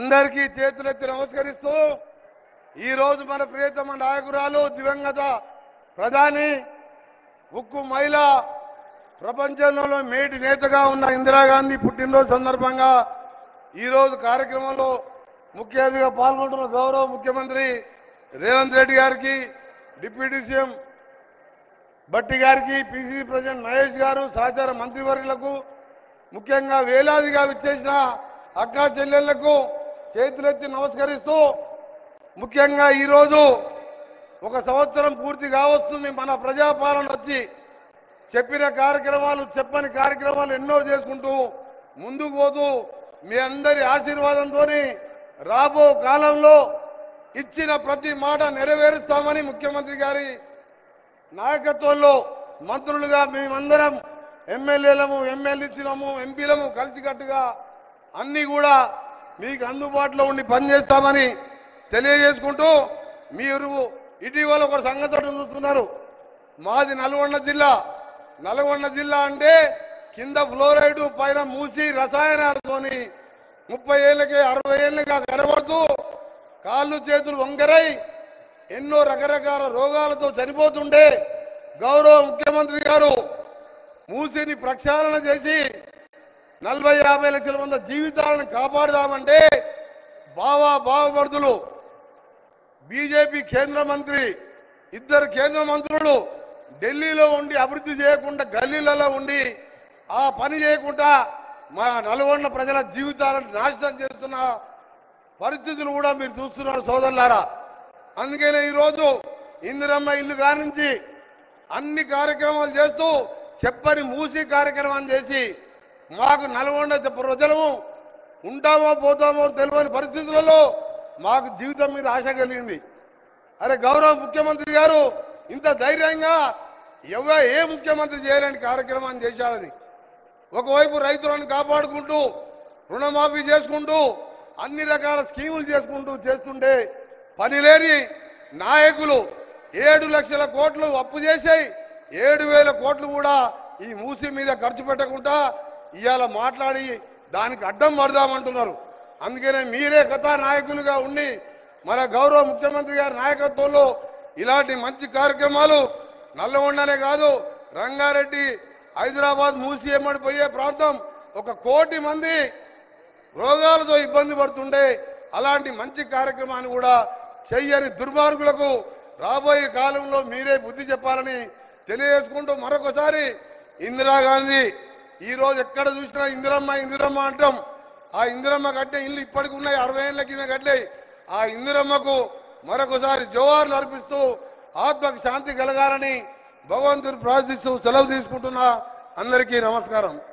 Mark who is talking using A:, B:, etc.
A: అందరికీ చేతులెత్తి నమస్కరిస్తూ ఈ రోజు మన ప్రియతమ నాయకురాలు దివంగత ప్రధాని ఉక్కు మహిళ ప్రపంచంలో మేటి నేతగా ఉన్న ఇందిరాగాంధీ పుట్టినరోజు సందర్భంగా ఈరోజు కార్యక్రమంలో ముఖ్య అతిథిగా పాల్గొంటున్న గౌరవ ముఖ్యమంత్రి రేవంత్ రెడ్డి గారికి డిప్యూటీ సీఎం భట్టి గారికి పిసిసి ప్రెసిడెంట్ మహేష్ గారు సహచార మంత్రివర్యులకు ముఖ్యంగా వేలాదిగా విచ్చేసిన అక్కా చెల్లెళ్లకు చేతులెత్తి నమస్కరిస్తూ ముఖ్యంగా ఈరోజు ఒక సంవత్సరం పూర్తి కావస్తుంది మన ప్రజాపాలన వచ్చి చెప్పిన కార్యక్రమాలు చెప్పని కార్యక్రమాలు ఎన్నో చేసుకుంటూ ముందుకు పోతూ మీ అందరి ఆశీర్వాదంతో రాబో కాలంలో ఇచ్చిన ప్రతి మాట నెరవేరుస్తామని ముఖ్యమంత్రి గారి నాయకత్వంలో మంత్రులుగా మేమందరం ఎమ్మెల్యేలము ఎమ్మెల్యేలము ఎంపీలము కలిసికట్టుగా అన్నీ కూడా మీకు అందుబాటులో ఉండి పనిచేస్తామని తెలియజేసుకుంటూ మీరు ఇటీవల ఒక సంఘటన చూస్తున్నారు మాది నల్గొండ జిల్లా నల్గొండ జిల్లా అంటే కింద ఫ్లోరైడ్ పైన మూసి రసాయనాలతోని ముప్పై ఏళ్ళకి అరవై ఏళ్ళగా కనబడుతూ కాళ్ళు చేతులు వంకరై ఎన్నో రకరకాల రోగాలతో చనిపోతుండే గౌరవ ముఖ్యమంత్రి గారు మూసిని ప్రక్షాళన చేసి నలభై యాభై లక్షల మంది జీవితాలను కాపాడుదామంటే బావా బావమర్దులు బీజేపీ కేంద్ర మంత్రి ఇద్దరు కేంద్ర మంత్రులు ఢిల్లీలో ఉండి అభివృద్ధి చేయకుండా గల్లీలలో ఉండి ఆ పని చేయకుండా మా నల్గొండ ప్రజల జీవితాలను నాశనం చేస్తున్న పరిస్థితులు కూడా మీరు చూస్తున్నారు సోదరులారా అందుకనే ఈరోజు ఇందిరమ్మ ఇల్లు కానించి అన్ని కార్యక్రమాలు చేస్తూ చెప్పని మూసి కార్యక్రమం చేసి మాకు నల్గొండ ప్రజలము ఉంటామో పోతామో తెలియని పరిస్థితులలో మాకు జీవితం మీద ఆశ కలిగింది అరే గౌరవ ముఖ్యమంత్రి గారు ఇంత ధైర్యంగా ఎవ ఏ ముఖ్యమంత్రి చేయలేని కార్యక్రమాన్ని చేశాడని ఒకవైపు రైతులను కాపాడుకుంటూ రుణమాఫీ చేసుకుంటూ అన్ని రకాల స్కీములు చేసుకుంటూ చేస్తుంటే పని లేని నాయకులు ఏడు లక్షల కోట్లు అప్పు చేసాయి ఏడు వేల కోట్లు కూడా ఈ మూసి మీద ఖర్చు పెట్టకుండా ఇవాళ మాట్లాడి దానికి అడ్డం పడదామంటున్నారు అందుకనే మీరే కథా నాయకులుగా ఉండి మన గౌరవ ముఖ్యమంత్రి గారి నాయకత్వంలో ఇలాంటి మంచి కార్యక్రమాలు నల్లగొండనే కాదు రంగారెడ్డి హైదరాబాద్ మూసి ఎమ్మడి పోయే ప్రాంతం ఒక కోటి మంది రోగాలతో ఇబ్బంది పడుతుండే అలాంటి మంచి కార్యక్రమాన్ని కూడా చెయ్యని దుర్మార్గులకు రాబోయే కాలంలో మీరే బుద్ధి చెప్పాలని తెలియజేసుకుంటూ మరొకసారి ఇందిరాగాంధీ ఈ రోజు ఎక్కడ చూసినా ఇందిరమ్మ ఇందిరమ్మ అంటాం ఆ ఇందిరమ్మ కట్టే ఇల్లు ఇప్పటికి ఉన్నాయి అరవై ఏళ్ళ కింద కట్టాయి ఆ ఇందిరమ్మకు మరొకసారి జోహార్లు అర్పిస్తూ ఆత్మకు శాంతి కలగాలని భగవంతుని ప్రార్థిస్తూ సెలవు తీసుకుంటున్నా అందరికీ నమస్కారం